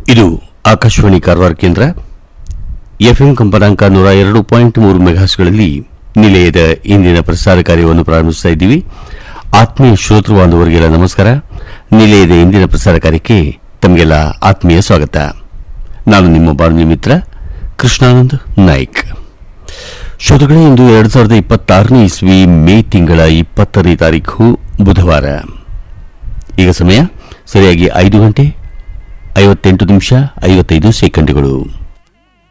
ಇದು ಆಕಾಶವಾಣಿ ಕಾರವಾರ ಕೇಂದ್ರ ಎಫ್ಎಂ ಕಂಪನಾಂಕ ನೂರ ಎರಡು ಪಾಯಿಂಟ್ ಮೂರು ಮೆಗಾಸ್ಗಳಲ್ಲಿ ನಿಲಯದ ಇಂದಿನ ಪ್ರಸಾರ ಕಾರ್ಯವನ್ನು ಪ್ರಾರಂಭಿಸ್ತಾ ಇದ್ದೀವಿ ಆತ್ಮೀಯ ಶ್ರೋತೃ ಬಾಂಧವರಿಗೆಲ್ಲ ನಮಸ್ಕಾರ ನಿಲಯದ ಇಂದಿನ ಪ್ರಸಾರ ಕಾರ್ಯಕ್ಕೆ ತಮಗೆಲ್ಲ ಆತ್ಮೀಯ ಸ್ವಾಗತ ನಾನು ನಿಮ್ಮ ಬಾನುಲಿ ಮಿತ್ರ ಕೃಷ್ಣಾನಂದ್ ನಾಯ್ಕ್ ಶ್ರೋತೃಗಳೇ ಇಂದು ಎರಡು ಸಾವಿರದ ಇಪ್ಪತ್ತಾರನೇ ಇಸ್ವಿ ಮೇ ತಿಂಗಳ ಇಪ್ಪತ್ತನೇ ತಾರೀಕು ಬುಧವಾರ ಈಗ ಸಮಯ ಸರಿಯಾಗಿ ಐದು ಗಂಟೆ ಐವತ್ತೆಂಟು ನಿಮಿಷ ಐವತ್ತೈದು ಸೆಕೆಂಡ್ಗಳು